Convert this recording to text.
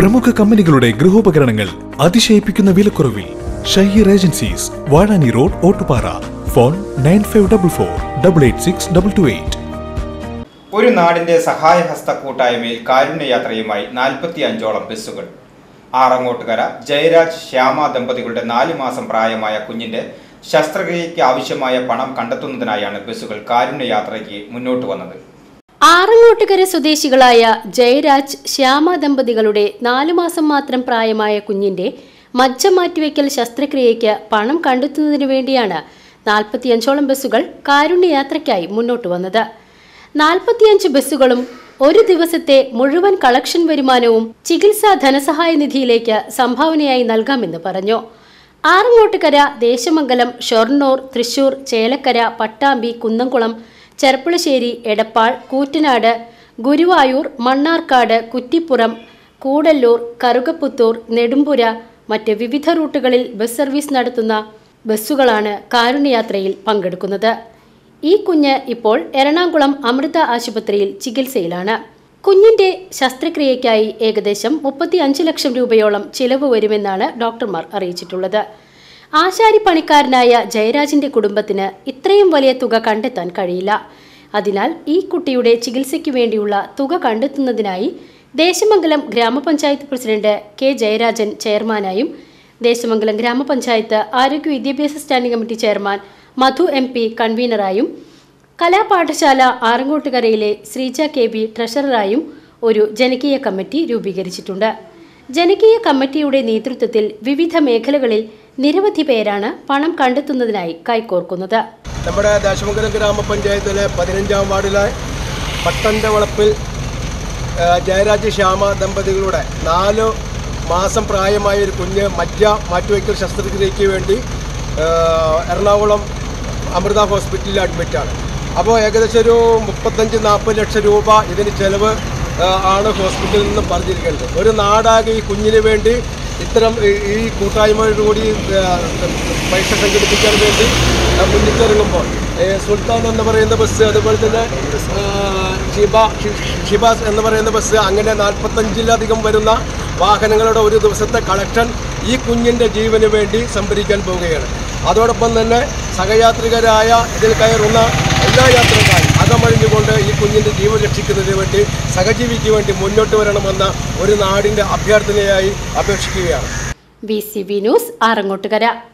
പ്രമുഖ കമ്പനികളുടെ ഗൃഹോപകരണങ്ങൾ അതിശയിപ്പിക്കുന്ന വിലക്കുറവിൽ Shaheer agencies Vazhani road Ottupara phone nine five double four double eight six double two eight ഒരു നാടിന്റെ സഹായഹസ്ത കൂട്ടായ്മയിൽ കാരുണ്യയാത്രയുമായി നാൽപ്പത്തി അഞ്ചോളം ബസ്സുകൾ ആറങ്ങോട്ടുകര ജയരാജ് ശ്യാമ ദമ്പതികളുടെ നാല് മാസം പ്രായമായ കുഞ്ഞിന്റെ ശസ്ത്രക്രിയയ്ക്ക് ആവശ്യമായ പണം കണ്ടെത്തുന്നതിനായാണ് ബസ്സുകൾ കാരുണ്യയാത്രയ്ക്ക് മുന്നോട്ട് വന്നത് ആറങ്ങോട്ടുകര സ്വദേശികളായ ജയരാജ് ശ്യാമ ദമ്പതികളുടെ നാലു മാസം മാത്രം പ്രായമായ കുഞ്ഞിന്റെ മജ്ജ മാറ്റിവെക്കൽ ശസ്ത്രക്രിയയ്ക്ക് പണം കണ്ടെത്തുന്നതിനു വേണ്ടിയാണ് നാൽപ്പത്തിയഞ്ചോളം ബസ്സുകൾ കാരുണ്യയാത്രയ്ക്കായി മുന്നോട്ട് വന്നത് നാൽപ്പത്തിയഞ്ച് ബസ്സുകളും ഒരു ദിവസത്തെ മുഴുവൻ കളക്ഷൻ വരുമാനവും ചികിത്സാ ധനസഹായ നിധിയിലേക്ക് സംഭാവനയായി നൽകാമെന്ന് പറഞ്ഞു ആറങ്ങോട്ടുകര ദേശമംഗലം ഷൊർണൂർ തൃശൂർ ചേലക്കര പട്ടാമ്പി കുന്നംകുളം ചെർപ്പുളശ്ശേരി എടപ്പാൾ കൂറ്റനാട് ഗുരുവായൂർ മണ്ണാർക്കാട് കുറ്റിപ്പുറം കൂടല്ലൂർ കറുകപ്പുത്തൂർ നെടുമ്പുര മറ്റ് വിവിധ റൂട്ടുകളിൽ ബസ് സർവീസ് നടത്തുന്ന ബസ്സുകളാണ് കാരുണ്യയാത്രയിൽ പങ്കെടുക്കുന്നത് ഈ കുഞ്ഞ് ഇപ്പോൾ എറണാകുളം അമൃത ആശുപത്രിയിൽ ചികിത്സയിലാണ് കുഞ്ഞിന്റെ ശസ്ത്രക്രിയയ്ക്കായി ഏകദേശം മുപ്പത്തി അഞ്ച് ലക്ഷം രൂപയോളം ചിലവ് വരുമെന്നാണ് ഡോക്ടർമാർ അറിയിച്ചിട്ടുള്ളത് ആശാരി പണിക്കാരനായ ജയരാജിന്റെ കുടുംബത്തിന് ഇത്രയും വലിയ തുക കണ്ടെത്താൻ കഴിയില്ല അതിനാൽ ഈ കുട്ടിയുടെ ചികിത്സയ്ക്ക് വേണ്ടിയുള്ള തുക കണ്ടെത്തുന്നതിനായി ദേശമംഗലം ഗ്രാമപഞ്ചായത്ത് പ്രസിഡന്റ് കെ ജയരാജൻ ചെയർമാനായും ദേശമംഗലം ഗ്രാമപഞ്ചായത്ത് ആരോഗ്യ വിദ്യാഭ്യാസ standing committee chairman Madhu M P കൺവീനറായും കലാപാഠശാല ആറങ്ങോട്ടുകരയിലെ ശ്രീജ കെ ബി ട്രഷററായും ഒരു ജനകീയ കമ്മിറ്റി രൂപീകരിച്ചിട്ടുണ്ട് ജനകീയ കമ്മിറ്റിയുടെ നേതൃത്വത്തിൽ വിവിധ മേഖലകളിൽ നിരവധി പേരാണ് പണം കണ്ടെത്തുന്നതിനായി കൈകോർക്കുന്നത് നമ്മുടെ ദേശമംഗലം ഗ്രാമപഞ്ചായത്തിലെ പതിനഞ്ചാം വാർഡിലെ പട്ടൻ്റെ വളപ്പിൽ ആ, ജയരാജ് ശ്യാമ ദമ്പതികളുടെ നാല് മാസം പ്രായമായ ഒരു കുഞ്ഞ് മജ്ജ മാറ്റിവയ്ക്കൽ ശസ്ത്രക്രിയയ്ക്ക് വേണ്ടി ആ, എറണാകുളം അമൃത ഹോസ്പിറ്റലിൽ അഡ്മിറ്റാണ് അപ്പോൾ ഏകദേശം ഒരു മുപ്പത്തഞ്ച് നാൽപ്പത് ലക്ഷം രൂപ ഇതിന് ചെലവ് ആ, ആണ് ഹോസ്പിറ്റലിൽ നിന്നും പറഞ്ഞിരിക്കുന്നത് ഒരു നാടാകെ ഈ കുഞ്ഞിന് വേണ്ടി ഇത്തരം ഈ- ഈ കൂട്ടായ്മയോടുകൂടി ആ, പൈസ സംഘടിപ്പിക്കാൻ വേണ്ടി ആ, മുന്നിട്ടിറങ്ങുമ്പോൾ ഏ, സുൽത്താൻ എന്ന് പറയുന്ന ബസ് അതുപോലെ തന്നെ ആ, ഷിബ ഷി- ഷിബാസ് എന്ന് പറയുന്ന ബസ് അങ്ങനെ നാൽപ്പത്തഞ്ചിലധികം വരുന്ന വാഹനങ്ങളുടെ ഒരു ദിവസത്തെ കളക്ഷൻ ഈ കുഞ്ഞിൻ്റെ ജീവന് വേണ്ടി സംഭരിക്കാൻ പോവുകയാണ് അതോടൊപ്പം തന്നെ സഹയാത്രികരായ ഇതിൽ കയറുന്ന എല്ലാ യാത്രക്കാരും അകമഴിഞ്ഞുകൊണ്ട് ഈ കുഞ്ഞിൻ്റെ ജീവൻ രക്ഷിക്കുന്നതിന് വേണ്ടി സഹജീവിക്ക് വേണ്ടി മുന്നോട്ട് വരണമെന്ന ഒരു നാടിൻ്റെ അഭ്യർത്ഥനയായി അപേക്ഷിക്കുകയാണ് V C V news Arangottukara